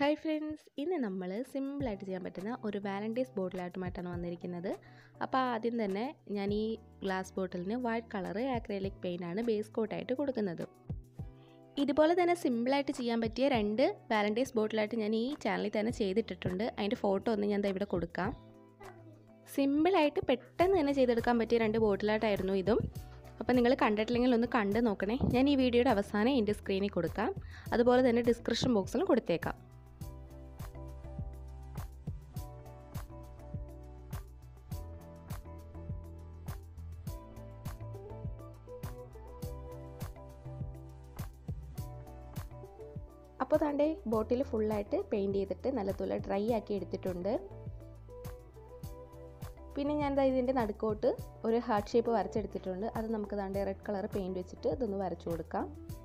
hi friends ഇന്ന് നമ്മൾ സിമ്പിളായിട്ട് ചെയ്യാൻ പറ്റുന്ന ഒരു വാലൻറ്റൈൻസ് ബോട്ടിലായിട്ടുമായിട്ടാണ് വന്നിരിക്കുന്നത് അപ്പോൾ ആദ്യം തന്നെ ഞാൻ ഈ ഗ്ലാസ് ബോട്ടിലിന് വൈറ്റ് കളറ് ആക്രലിക് പെയിൻ്റാണ് ബേസ് കോട്ടായിട്ട് കൊടുക്കുന്നത് ഇതുപോലെ തന്നെ സിമ്പിളായിട്ട് ചെയ്യാൻ പറ്റിയ രണ്ട് വാലൻറ്റൈൻസ് ബോട്ടിലായിട്ട് ഞാൻ ഈ ചാനലിൽ തന്നെ ചെയ്തിട്ടിട്ടുണ്ട് അതിൻ്റെ ഫോട്ടോ ഒന്ന് ഞാൻ ദാ ഇവിടെ കൊടുക്കാം സിമ്പിളായിട്ട് പെട്ടെന്ന് തന്നെ ചെയ്തെടുക്കാൻ പറ്റിയ രണ്ട് ബോട്ടിലായിട്ടായിരുന്നു ഇതും അപ്പോൾ നിങ്ങൾ കണ്ടിട്ടില്ലെങ്കിൽ ഒന്ന് കണ്ട് നോക്കണേ ഞാൻ ഈ വീഡിയോയുടെ അവസാനം എൻ്റെ സ്ക്രീനിൽ കൊടുക്കാം അതുപോലെ തന്നെ ഡിസ്ക്രിപ്ഷൻ ബോക്സിലും കൊടുത്തേക്കാം അപ്പോൾ താണ്ടെ ബോട്ടിൽ ഫുള്ളായിട്ട് പെയിൻറ് ചെയ്തിട്ട് നല്ലതുപോലെ ഡ്രൈ ആക്കി എടുത്തിട്ടുണ്ട് പിന്നെ ഞാൻ ദാ ഇതിൻ്റെ നടുക്കോട്ട് ഒരു ഹാർട്ട് ഷേപ്പ് വരച്ചെടുത്തിട്ടുണ്ട് അത് നമുക്ക് ദാണ്ടെ റെഡ് കളർ പെയിൻറ് വെച്ചിട്ട് ഇതൊന്ന് വരച്ചു കൊടുക്കാം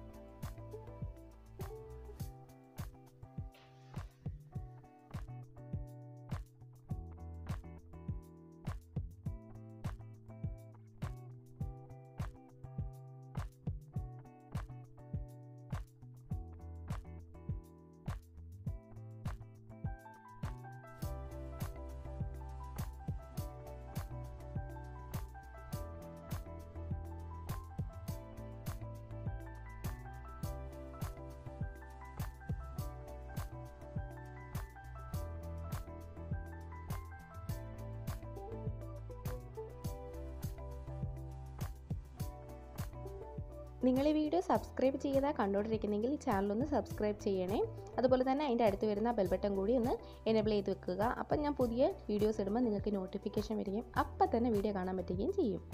നിങ്ങൾ ഈ വീഡിയോ സബ്സ്ക്രൈബ് ചെയ്താൽ കണ്ടുകൊണ്ടിരിക്കുന്നെങ്കിൽ ഈ ചാനലൊന്ന് സബ്സ്ക്രൈബ് ചെയ്യണേ അതുപോലെ തന്നെ അതിൻ്റെ അടുത്ത് വരുന്ന ബെൽ ബട്ടൺ കൂടി ഒന്ന് എനേബിൾ ചെയ്ത് വെക്കുക അപ്പം ഞാൻ പുതിയ വീഡിയോസ് ഇടുമ്പോൾ നിങ്ങൾക്ക് നോട്ടിഫിക്കേഷൻ വരികയും അപ്പം തന്നെ വീഡിയോ കാണാൻ പറ്റുകയും ചെയ്യും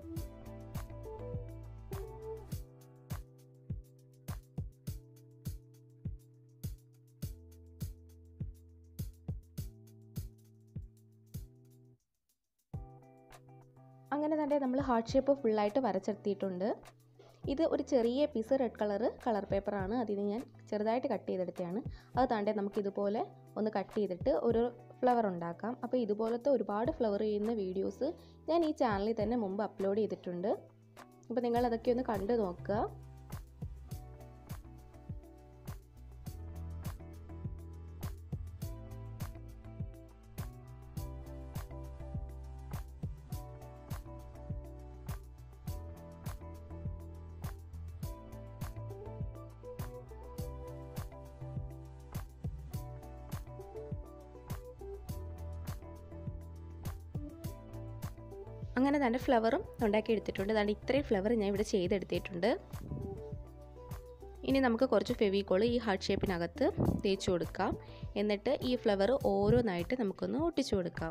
അങ്ങനെ തന്നെ നമ്മൾ ഹാർട്ട് ഷേപ്പ് ഫുള്ളായിട്ട് വരച്ചെടുത്തിട്ടുണ്ട് ഇത് ഒരു ചെറിയ പീസ് റെഡ് കളറ് കളർ പേപ്പറാണ് അതിന് ഞാൻ ചെറുതായിട്ട് കട്ട് ചെയ്തെടുത്തതാണ് അത് താണ്ടെ നമുക്ക് ഇതുപോലെ ഒന്ന് കട്ട് ചെയ്തിട്ട് ഒരു ഫ്ലവർ ഉണ്ടാക്കാം അപ്പോൾ ഇതുപോലത്തെ ഒരുപാട് ഫ്ലവർ ചെയ്യുന്ന വീഡിയോസ് ഞാൻ ഈ ചാനലിൽ തന്നെ മുമ്പ് അപ്ലോഡ് ചെയ്തിട്ടുണ്ട് അപ്പോൾ നിങ്ങൾ അതൊക്കെ ഒന്ന് കണ്ടു നോക്കുക അങ്ങനെ തന്നെ ഫ്ലവറും ഉണ്ടാക്കി എടുത്തിട്ടുണ്ട് അതാണ്ട് ഇത്രയും ഫ്ലവർ ഞാൻ ഇവിടെ ചെയ്തെടുത്തിട്ടുണ്ട് ഇനി നമുക്ക് കുറച്ച് ഫെവിക്കോൾ ഈ ഹാർട്ട് ഷേപ്പിനകത്ത് തേച്ച് കൊടുക്കാം എന്നിട്ട് ഈ ഫ്ലവർ ഓരോന്നായിട്ട് നമുക്കൊന്ന് ഒട്ടിച്ചു കൊടുക്കാം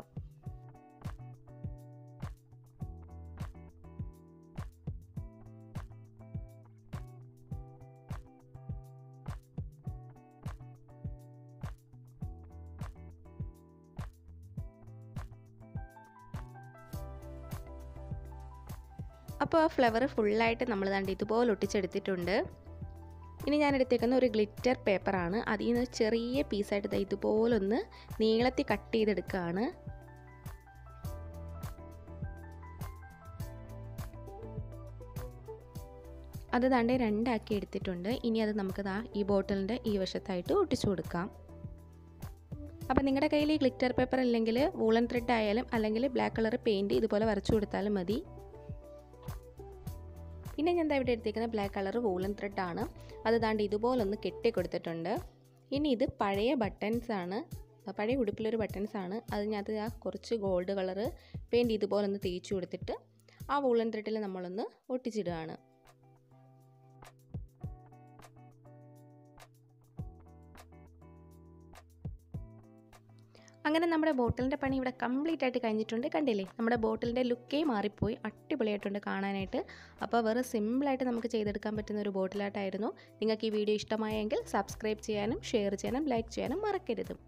അപ്പോൾ ആ ഫ്ലവർ ഫുള്ളായിട്ട് നമ്മൾ ദാണ്ട് ഇതുപോലെ ഒട്ടിച്ചെടുത്തിട്ടുണ്ട് ഇനി ഞാൻ എടുത്തേക്കുന്ന ഒരു ഗ്ലിറ്റർ പേപ്പറാണ് അതിൽ നിന്ന് ചെറിയ പീസായിട്ട് ഇതുപോലൊന്ന് നീളത്തിൽ കട്ട് ചെയ്തെടുക്കുകയാണ് അത് ദാണ്ടെ രണ്ടാക്കി എടുത്തിട്ടുണ്ട് ഇനി അത് നമുക്ക് ദാ ഈ ബോട്ടിലിൻ്റെ ഈ വശത്തായിട്ട് ഒട്ടിച്ചു കൊടുക്കാം അപ്പോൾ നിങ്ങളുടെ കയ്യിൽ ഈ ഗ്ലിറ്റർ പേപ്പർ അല്ലെങ്കിൽ വൂളൻ ത്രെഡ് ആയാലും അല്ലെങ്കിൽ ബ്ലാക്ക് കളർ പെയിൻറ്റ് ഇതുപോലെ വരച്ചു കൊടുത്താലും മതി പിന്നെ ഞാൻ ഇവിടെ എടുത്തേക്കുന്ന ബ്ലാക്ക് കളർ വൂളൻ ത്രെഡാണ് അത് ദാണ്ട് ഇതുപോലൊന്ന് കെട്ടി കൊടുത്തിട്ടുണ്ട് ഇനി ഇത് പഴയ ബട്ടൺസ് ആണ് പഴയ ഉടുപ്പിലൊരു ബട്ടൺസ് ആണ് അതിനകത്ത് ആ കുറച്ച് ഗോൾഡ് കളർ പെയിൻറ്റ് ഇതുപോലൊന്ന് തേച്ച് കൊടുത്തിട്ട് ആ വൂളൻ ത്രെഡിൽ നമ്മളൊന്ന് ഒട്ടിച്ചിടുകയാണ് അങ്ങനെ നമ്മുടെ ബോട്ടിലിൻ്റെ പണി ഇവിടെ കംപ്ലീറ്റ് ആയിട്ട് കഴിഞ്ഞിട്ടുണ്ട് കണ്ടില്ലേ നമ്മുടെ ബോട്ടിലിൻ്റെ ലുക്കേ മാറിപ്പോയി അടിപൊളിയായിട്ടുണ്ട് കാണാനായിട്ട് അപ്പോൾ വെറും സിമ്പിളായിട്ട് നമുക്ക് ചെയ്തെടുക്കാൻ പറ്റുന്ന ഒരു ബോട്ടിലായിട്ടായിരുന്നു നിങ്ങൾക്ക് ഈ വീഡിയോ ഇഷ്ടമായെങ്കിൽ സബ്സ്ക്രൈബ് ചെയ്യാനും ഷെയർ ചെയ്യാനും ലൈക്ക് ചെയ്യാനും മറക്കരുത്